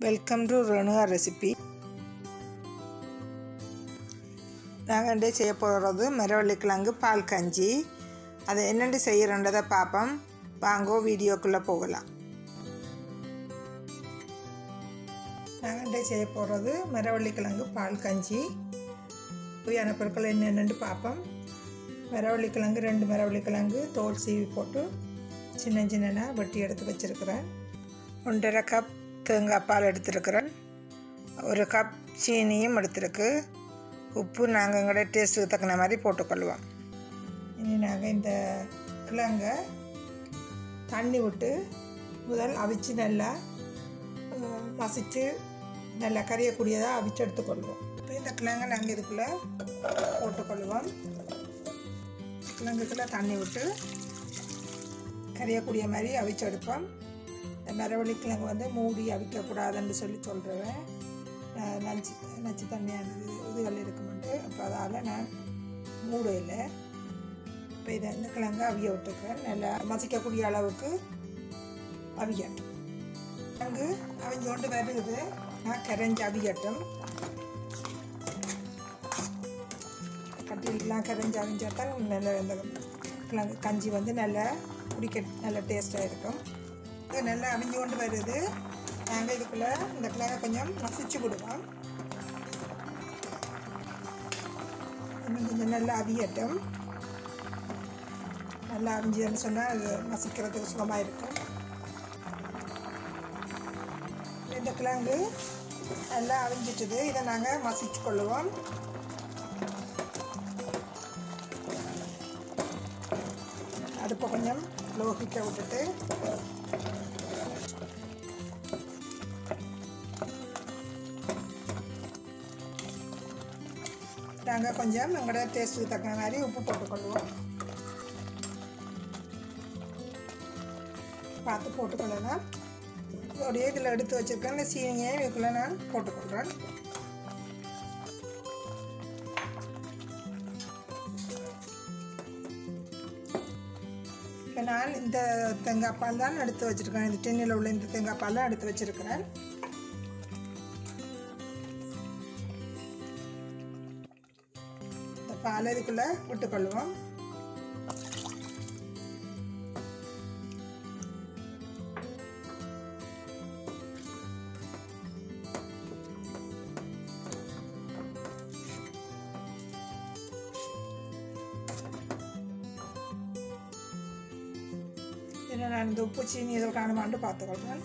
welcome to ரெனுகா recipe நாங்கள் இன்றைய செய்ய போகிறது மரவள்ளிக்கிழங்கு பால் கஞ்சி அதை என்னென்று செய்கிறன்றதை பார்ப்போம் வாங்கோ வீடியோக்குள்ளே போகலாம் நாங்கள் இன்றைய செய்ய போகிறது மரவள்ளிக்கிழங்கு பால் கஞ்சி பொய்யான பொருட்கள் என்னென்னு பார்ப்போம் மரவள்ளிக்கிழங்கு ரெண்டு மரவள்ளிக்கிழங்கு தோல் சீவி போட்டு சின்ன சின்னனா வெட்டி எடுத்து வச்சுருக்கிறேன் ஒன்றரை கப் தேங்காய் பால் எடுத்துருக்கிறேன் ஒரு கப் சீனியும் எடுத்துருக்கு உப்பு நாங்கள் எங்களோட டேஸ்ட்டுக்கு தக்கன மாதிரி போட்டுக்கொள்வோம் இனி நாங்கள் இந்த கிழங்கை தண்ணி விட்டு முதல் அவிச்சு நல்லா அஹ், மசிச்சு நல்லா கரையக்கூடியதாக அவிச்சு எடுத்துக்கொள்வோம் இப்போ இந்த கிழங்கை நாங்கள் இதுக்குள்ளே போட்டுக்கொள்வோம் கிழங்குக்குள்ளே தண்ணி விட்டு கரையக்கூடிய மாதிரி அவிச்சு எடுப்போம் இந்த மரவள்ளி கிழங்கு வந்து மூடி அவிக்கக்கூடாதுன்னு சொல்லி சொல்கிறவன் நச்சு நச்சு தண்ணியானது இதுகள் இருக்குமெண்டு அப்போ அதால் நான் மூடையில் இப்போ இதை இந்த கிழங்கு அவிய விட்டுருக்கேன் நல்லா மசிக்கக்கூடிய அளவுக்கு அவியட்டும் கிழங்கு அவிஞ்சோண்டு வருகுது நான் கரைஞ்சி அவியட்டும் கட்டிலாம் கரைஞ்சி அவிஞ்சாத்தான் நல்ல இந்த கிழங்கு கஞ்சி வந்து நல்லா குடிக்க நல்ல டேஸ்ட்டாக இருக்கும் இது நல்லா அவிஞ்சு கொண்டு வருது நாங்கள் இதுக்குள்ளே இந்த கிழங்கை கொஞ்சம் மசிச்சு விடுவோம் இன்னும் கொஞ்சம் நல்லா அவியட்டும் நல்லா அவிஞ்சுன்னு சொன்னால் அது மசிக்கிறதுக்கு சுகமாக இருக்கும் இந்த கிழங்கு நல்லா அவிஞ்சிட்டுது இதை நாங்கள் மசிச்சு கொள்ளுவோம் அடுப்பை கொஞ்சம் லோகிக்க விட்டுட்டு நாங்கள் கொஞ்சம் எங்களோட டேஸ்ட்டுக்கு தக்க மாதிரி உப்பு போட்டுக்கொள்வோம் பார்த்து போட்டுக்கொள்ளலாம் இதோடைய இதில் எடுத்து வச்சுருக்கேன் இந்த சீனியை இதுக்குள்ளே நான் போட்டுக்கொள்கிறேன் இப்போ நான் இந்த தேங்காய் பால் தான் எடுத்து வச்சுருக்கேன் இந்த டின்னில் உள்ள இந்த தேங்காய் பால் தான் எடுத்து வச்சுருக்கிறேன் இந்த பால் இதுக்குள்ளே விட்டுக்கொள்வோம் இதில் நான் இந்த உப்பு சீனி இதில் காணுமான்னு பார்த்துக்கொள்கிறேன்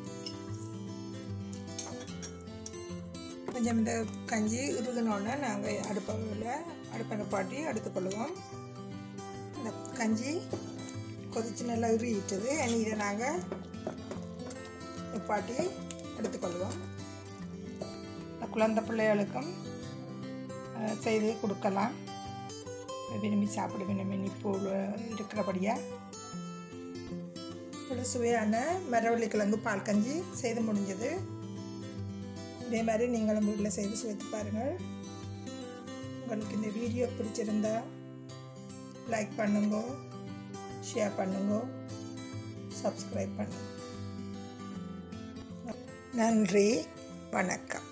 கொஞ்சம் இந்த கஞ்சி இறுதினோடனே நாங்கள் அடுப்பில் அடுப்பை நிப்பாட்டி எடுத்துக்கொள்வோம் இந்த கஞ்சி கொதிச்சு நல்லா இறுகிட்டது இனி இதை நாங்கள் நிப்பாட்டி எடுத்துக்கொள்வோம் குழந்தை பிள்ளைகளுக்கும் அஹ், செய்து கொடுக்கலாம் விரும்பி சாப்பிட வேண்டும் இனிப்பு இருக்கிறபடியாக ஒரு சுவையான மரவள்ளி கிழங்கு பால் கஞ்சி செய்து முடிஞ்சது இதே மாதிரி நீங்களும் வீட்டில் செய்து சுவைத்து பாருங்கள் உங்களுக்கு இந்த வீடியோ பிடிச்சிருந்தா லைக் பண்ணுங்க ஷேர் பண்ணுங்க சப்ஸ்கிரைப் பண்ணுங்க நன்றி வணக்கம்